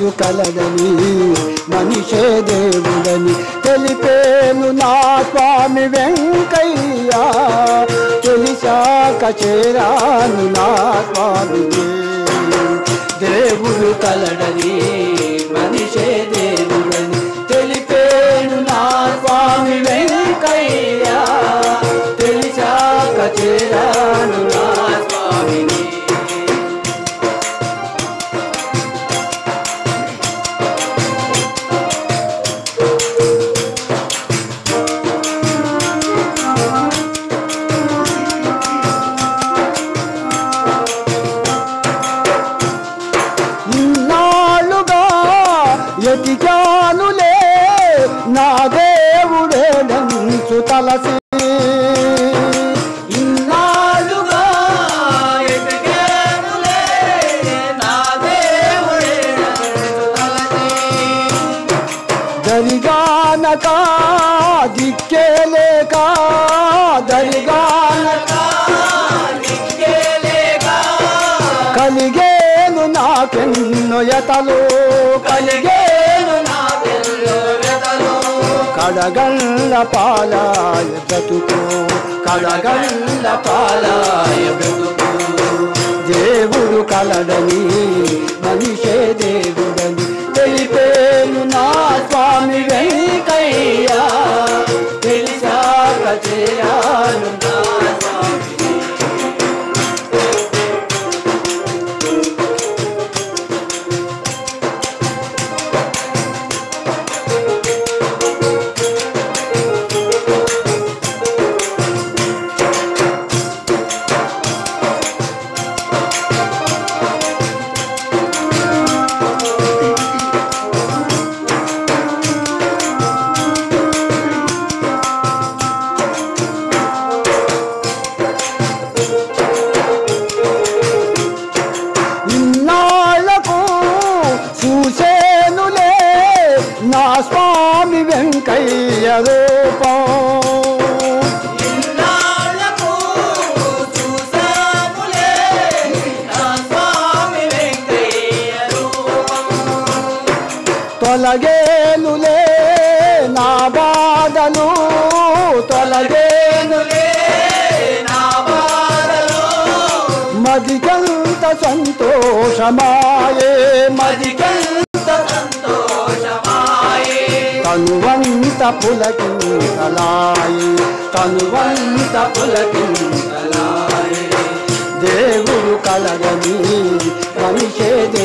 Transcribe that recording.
కలదని మనిషే దేవుడని తెలిపేను నా స్వామి వెంకయ్య తెలిసాక చేరాను నా స్వామి దేవుడు కలడని మనిషే దేవుడని తెలిపేను నా స్వామి వెంకయ్య తెలిసాక చేరాను నా స్వామిని ఇన్నాళ్ళుగా ఎతికానులే నా దేవుడే నంచు తలసి ఇన్నాళ్ళుగా ఎతికానులే నా దేవుడే నంచు తలసి దరిగానక దిక్కేలేక దరిగానక కలిగేను నాకెన్నో యతలు కలిగేను నాకెన్నో యతలు కడగల్ల పాలాయ బ్రతుకు కడగల్ల పాలాయ బ్రతుకు దేవుడు కలడని మనిషే దేవుడని తెలిపేను నా స్వామి వెంకయ్య తెలిసాక చేరాను నా స్వామి ఇన్నాళ్లకు చూసేనులే నా స్వామి వెంకయ్య రూపం ఇన్నాళ్ళకు చూసాములే నా స్వామి వెంకయ్య రూపం. తొలగేనులే నా బాధలు తొలగేనులే నా బాధలో మదికంత సంతోషమాయే మదికంత సంతోషమాయే తనువంత పులకింతలాయి తనువంత పులకింతలాయి దేవుడు కలగని మనిషే